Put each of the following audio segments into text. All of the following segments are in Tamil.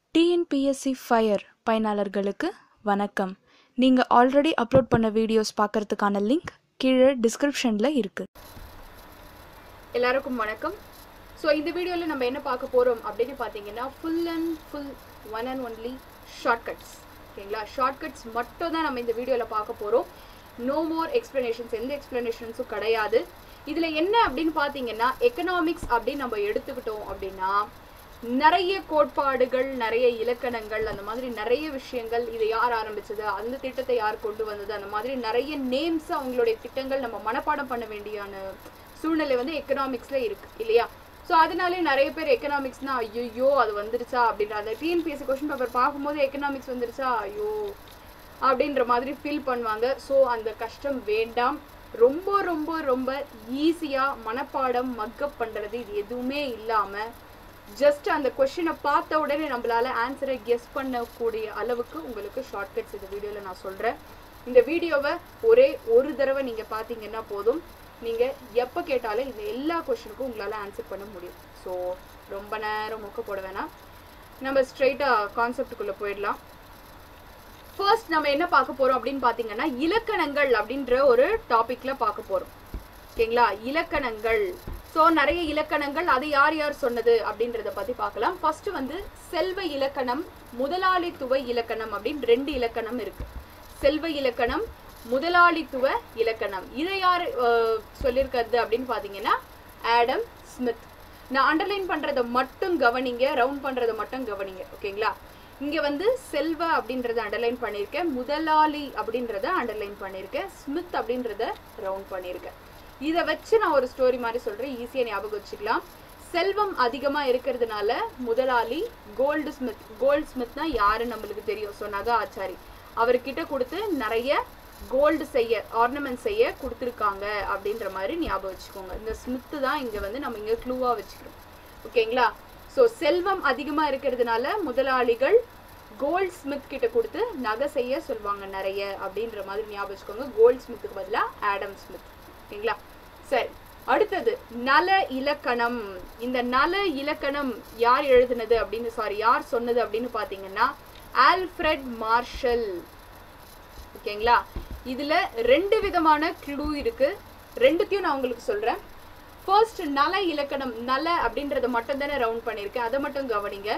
டிஎன்பிஎஸ்சி ஃபயர் பயனாளர்களுக்கு வணக்கம் நீங்கள் ஆல்ரெடி அப்லோட் பண்ண வீடியோஸ் பார்க்கறதுக்கான லிங்க் கீழே டிஸ்கிரிப்ஷனில் இருக்குது எல்லாருக்கும் வணக்கம் ஸோ இந்த வீடியோவில் நம்ம என்ன பார்க்க போகிறோம் அப்படின்னு பார்த்தீங்கன்னா full and full one and only shortcuts ஓகேங்களா ஷார்ட்கட்ஸ் மட்டும் தான் நம்ம இந்த வீடியோவில் பார்க்க போகிறோம் நோ மோர் எக்ஸ்ப்ளனேஷன்ஸ் எந்த எக்ஸ்ப்ளனேஷன்ஸும் கிடையாது இதில் என்ன அப்படின்னு பார்த்தீங்கன்னா எக்கனாமிக்ஸ் அப்படின்னு நம்ம எடுத்துக்கிட்டோம் அப்படின்னா நிறைய கோட்பாடுகள் நிறைய இலக்கணங்கள் அந்த மாதிரி நிறைய விஷயங்கள் இதை யார் ஆரம்பிச்சது அந்த திட்டத்தை யார் கொண்டு வந்தது அந்த மாதிரி நிறைய நேம்ஸ் அவங்களுடைய திட்டங்கள் நம்ம மனப்பாடம் பண்ண வேண்டியான சூழ்நிலை வந்து எக்கனாமிக்ஸ்ல இருக்கு இல்லையா ஸோ அதனாலே நிறைய பேர் எக்கனாமிக்ஸ்னா ஐயோ அது வந்துருச்சா அப்படின்ற அந்த டிஎன்பிஎஸ்சி கொஸ்டின் பேப்பர் பார்க்கும்போது எக்கனாமிக்ஸ் வந்துருச்சா ஐயோ அப்படின்ற மாதிரி ஃபீல் பண்ணுவாங்க ஸோ அந்த கஷ்டம் வேண்டாம் ரொம்ப ரொம்ப ரொம்ப ஈஸியாக மனப்பாடம் மக்கப் பண்ணுறது இது எதுவுமே இல்லாமல் ஜஸ்ட் அந்த கொஷினை பார்த்த உடனே நம்மளால ஆன்சரை கெஸ் பண்ணக்கூடிய அளவுக்கு உங்களுக்கு ஷார்ட்கட்ஸ் இந்த வீடியோவில் நான் சொல்கிறேன் இந்த வீடியோவை ஒரே ஒரு தடவை நீங்கள் பார்த்தீங்கன்னா போதும் நீங்கள் எப்போ கேட்டாலும் இந்த எல்லா கொஷினுக்கும் உங்களால் ஆன்சர் பண்ண முடியும் ஸோ ரொம்ப நேரம் மொக்க போட வேணாம் நம்ம ஸ்ட்ரைட்டாக கான்செப்டுக்குள்ளே போயிடலாம் ஃபர்ஸ்ட் நம்ம என்ன பார்க்க போறோம் அப்படின்னு பாத்தீங்கன்னா இலக்கணங்கள் அப்படின்ற ஒரு டாபிக்ல பார்க்க போறோம் ஓகேங்களா இலக்கணங்கள் ஸோ நிறைய இலக்கணங்கள் அது யார் யார் சொன்னது அப்படின்றத பத்தி பார்க்கலாம் ஃபர்ஸ்ட் வந்து செல்வ இலக்கணம் முதலாளித்துவ இலக்கணம் அப்படின்னு ரெண்டு இலக்கணம் இருக்கு செல்வ இலக்கணம் முதலாளித்துவ இலக்கணம் இதை யார் அஹ், சொல்லியிருக்கிறது அப்படின்னு பாத்தீங்கன்னா ஆடம் ஸ்மித் நான் அண்டர்லைன் பண்றதை மட்டும் கவனிங்க ரவுண்ட் பண்றதை மட்டும் கவனிங்க ஓகேங்களா இங்க வந்து செல்வ அப்படின்றத அண்டர்லைன் பண்ணியிருக்கேன் முதலாளி அப்படின்றத அண்டர்லைன் பண்ணியிருக்கேன் ஸ்மித் அப்படின்றத ரவுண்ட் பண்ணியிருக்கேன் இதை வச்சு நான் ஒரு ஸ்டோரி மாதிரி சொல்றேன் ஈஸியா ஞாபகம் வச்சுக்கலாம் செல்வம் அதிகமா இருக்கிறதுனால முதலாளி கோல்டு ஸ்மித் கோல்டு ஸ்மித்னா யாரு நம்மளுக்கு தெரியும் ஸோ நகா ஆச்சாரி அவர்கிட்ட கொடுத்து நிறைய கோல்டு செய்ய ஆர்னமெண்ட் செய்ய கொடுத்துருக்காங்க அப்படின்ற மாதிரி ஞாபகம் வச்சுக்கோங்க இந்த ஸ்மித்து தான் இங்க வந்து நம்ம இங்க க்ளூவா வச்சுக்கிறோம் ஓகேங்களா ஸோ செல்வம் அதிகமா இருக்கிறதுனால முதலாளிகள் கோல்ட் ஸ்மித் கிட்ட கொடுத்து நகை செய்ய சொல்லுவாங்க நிறைய அப்படின்ற மாதிரி ஞாபகம் வச்சுக்கோங்க கோல்ட் ஸ்மித்துக்கு பதிலா ஆடம் ஸ்மித் ஓகேங்களா சரி அடுத்தது நல இலக்கணம் இந்த நல இலக்கணம் யார் எழுதுனது அப்படின்னு சாரி யார் சொன்னது அப்படின்னு பாத்தீங்கன்னா ஆல்ஃபிரட் மார்ஷல் ஓகேங்களா இதுல ரெண்டு விதமான க்ளூ இருக்கு ரெண்டுத்தையும் நான் உங்களுக்கு சொல்றேன் ஃபர்ஸ்ட் நல இலக்கணம் நல அப்படின்றத மட்டும் தானே ரவுண்ட் பண்ணியிருக்கேன் அதை மட்டும் கவனிங்க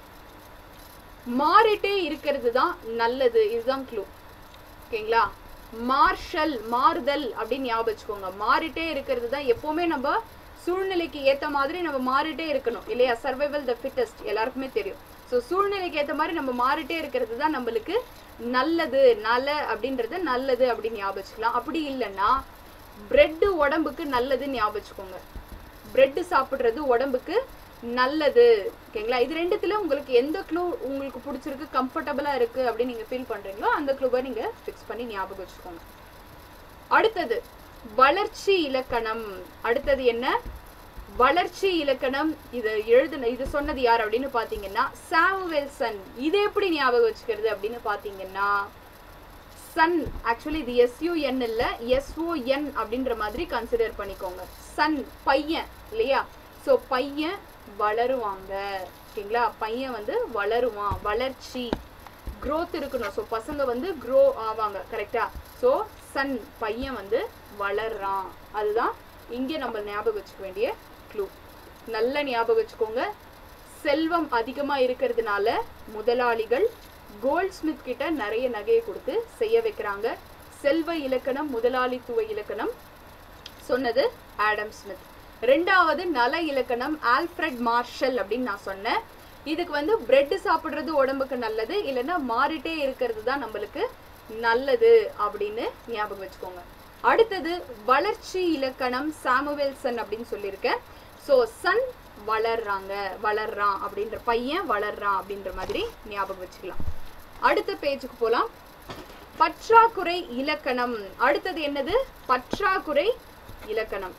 மாறிட்டே இருக்கிறது தான் நல்லது இதுதான் க்ளூ ஓகேங்களா மார்ஷல் மாறுதல் அப்படின்னு ஞாபகம் வச்சுக்கோங்க மாறிட்டே இருக்கிறது தான் எப்பவுமே நம்ம சூழ்நிலைக்கு ஏத்த மாதிரி நம்ம மாறிட்டே இருக்கணும் இல்லையா சர்வைவல் த ஃபிட்டஸ்ட் எல்லாருக்குமே தெரியும் ஸோ சூழ்நிலைக்கு ஏத்த மாதிரி நம்ம மாறிட்டே இருக்கிறது தான் நம்மளுக்கு நல்லது நல அப்படின்றது நல்லது அப்படின்னு ஞாபகம் வச்சுக்கலாம் அப்படி இல்லைன்னா பிரெட் உடம்புக்கு நல்லதுன்னு ஞாபகம் வச்சுக்கோங்க பிரெட் சாப்பிடுறது உடம்புக்கு நல்லது ஓகேங்களா இது ரெண்டுத்துல உங்களுக்கு எந்த க்ளூ உங்களுக்கு பிடிச்சிருக்கு கம்ஃபர்டபுளா இருக்கு அப்படின்னு நீங்க ஃபீல் பண்றீங்களோ அந்த க்ளூவை நீங்க ஃபிக்ஸ் பண்ணி ஞாபகம் வச்சுக்கோங்க அடுத்தது வளர்ச்சி இலக்கணம் அடுத்தது என்ன வளர்ச்சி இலக்கணம் இது எழுதுன இது சொன்னது யார் அப்படின்னு பாத்தீங்கன்னா சாமுவேல்சன் இது எப்படி ஞாபகம் வச்சுக்கிறது அப்படின்னு பாத்தீங்கன்னா சன் ஆக்சுவலி இது எஸ்யூஎன் இல்ல எஸ்ஓஎன் அப்படின்ற மாதிரி கன்சிடர் பண்ணிக்கோங்க சன் பையன் இல்லையா ஸோ பையன் வளருவாங்க ஓகேங்களா பையன் வந்து வளருவான் வளர்ச்சி growth இருக்கணும் ஸோ பசங்க வந்து க்ரோ ஆவாங்க கரெக்டா ஸோ சன் பையன் வந்து வளர்றான் அதுதான் இங்கே நம்ம ஞாபகம் வச்சுக்க வேண்டிய க்ளூ நல்ல ஞாபகம் வச்சுக்கோங்க செல்வம் அதிகமா இருக்கிறதுனால முதலாளிகள் கோல்ட் ஸ்மித் கிட்ட நிறைய நகையை கொடுத்து செய்ய வைக்கிறாங்க செல்வ இலக்கணம் முதலாளித்துவ இலக்கணம் சொன்னது ஆடம் ஸ்மித் ரெண்டாவது நல இலக்கணம் ஆல்ஃபிரட் மார்ஷல் அப்படின்னு நான் சொன்னேன் இதுக்கு வந்து பிரெட் சாப்பிடுறது உடம்புக்கு நல்லது இல்லைன்னா மாறிட்டே இருக்கிறது தான் நம்மளுக்கு நல்லது அப்படின்னு ஞாபகம் வச்சுக்கோங்க அடுத்தது வளர்ச்சி இலக்கணம் சாமுவேல்சன் அப்படின்னு சொல்லியிருக்கேன் ஸோ சன் வளர்றாங்க வளர்றான் அப்படின்ற பையன் வளர்றான் அப்படின்ற மாதிரி ஞாபகம் வச்சுக்கலாம் அடுத்த பேஜுக்கு போலாம் பற்றாக்குறை இலக்கணம் அடுத்தது என்னது பற்றாக்குறை இலக்கணம்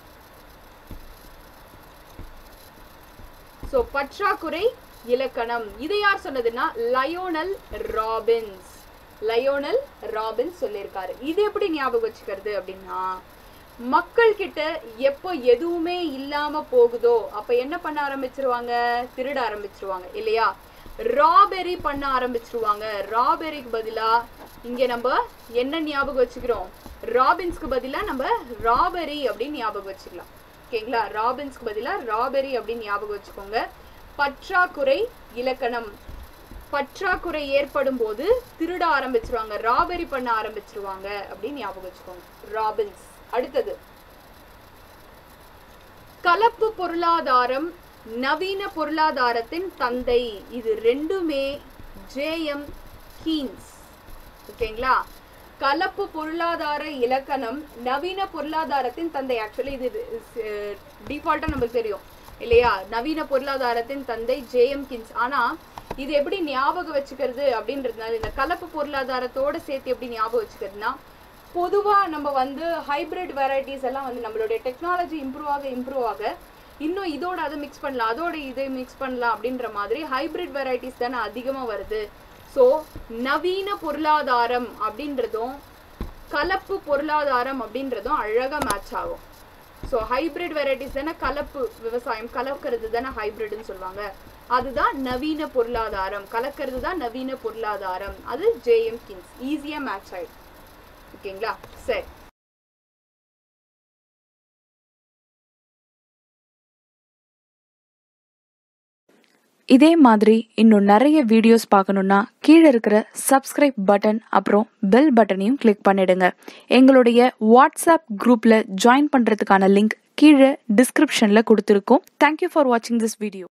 சோ பற்றாக்குறை இலக்கணம் இது யார் சொன்னதுன்னா லயோனல் ராபின்ஸ் லயோனல் ராபின்ஸ் சொல்லியிருக்காரு இது எப்படி ஞாபகம் வச்சுக்கிறது அப்படின்னா மக்கள் கிட்ட எப்போ எதுவுமே இல்லாம போகுதோ அப்ப என்ன பண்ண ஆரம்பிச்சிருவாங்க திருட ஆரம்பிச்சிருவாங்க இல்லையா ராபெரி பண்ண ஆரம்பிச்சிருவாங்க ராபெரிக்கு பதிலா இங்க நம்ம என்ன ஞாபகம் வச்சுக்கிறோம் ராபின்ஸ்க்கு பதிலா நம்ம ராபெரி அப்படின்னு ஞாபகம் வச்சுக்கலாம் ஓகேங்களா ராபின்ஸ்க்கு பதிலா ராபெரி அப்படின்னு ஞாபகம் வச்சுக்கோங்க பற்றாக்குறை இலக்கணம் பற்றாக்குறை ஏற்படும் போது திருட ஆரம்பிச்சிருவாங்க ராபெரி பண்ண ஆரம்பிச்சிருவாங்க அப்படின்னு ஞாபகம் வச்சுக்கோங்க ராபின்ஸ் அடுத்தது கலப்பு பொருளாதாரம் நவீன பொருளாதாரத்தின் தந்தை இது ரெண்டுமே ஜேஎம் கீன்ஸ் ஓகேங்களா கலப்பு பொருளாதார இலக்கணம் நவீன பொருளாதாரத்தின் தந்தை ஆக்சுவலி இது டிஃபால்ட்டா நமக்கு தெரியும் இல்லையா நவீன பொருளாதாரத்தின் தந்தை ஜேஎம் கின்ஸ் ஆனா இது எப்படி ஞாபகம் வச்சுக்கிறது அப்படின்றதுனால இந்த கலப்பு பொருளாதாரத்தோட சேர்த்து எப்படி ஞாபகம் வச்சுக்கிறதுனா பொதுவா நம்ம வந்து ஹைபிரிட் வெரைட்டிஸ் எல்லாம் வந்து நம்மளுடைய டெக்னாலஜி இம்ப்ரூவ் ஆக இம்ப்ரூவ் ஆக இன்னும் இதோட அதை மிக்ஸ் பண்ணலாம் அதோட இதை மிக்ஸ் பண்ணலாம் அப்படின்ற மாதிரி ஹைபிரிட் வெரைட்டிஸ் தானே அதிகமா வருது ஸோ நவீன பொருளாதாரம் அப்படின்றதும் கலப்பு பொருளாதாரம் அப்படின்றதும் அழகா மேட்ச் ஆகும் ஸோ ஹைபிரிட் வெரைட்டிஸ் தானே கலப்பு விவசாயம் கலக்கிறது தானே ஹைபிரிட்னு சொல்லுவாங்க அதுதான் நவீன பொருளாதாரம் கலக்கிறது தான் நவீன பொருளாதாரம் அது ஜேஎம் கிங்ஸ் ஈஸியா மேட்ச் ஆயிடும் ஓகேங்களா சரி இதே மாதிரி இன்னும் நிறைய வீடியோஸ் பார்க்கணுன்னா கீழே இருக்கிற சப்ஸ்கிரைப் பட்டன் அப்புறம் பெல் பட்டனையும் கிளிக் பண்ணிடுங்க எங்களுடைய வாட்ஸ்அப் குரூப்பில் ஜாயின் பண்ணுறதுக்கான லிங்க் கீழே டிஸ்கிரிப்ஷனில் கொடுத்துருக்கோம் தேங்க்யூ ஃபார் வாட்சிங் திஸ் வீடியோ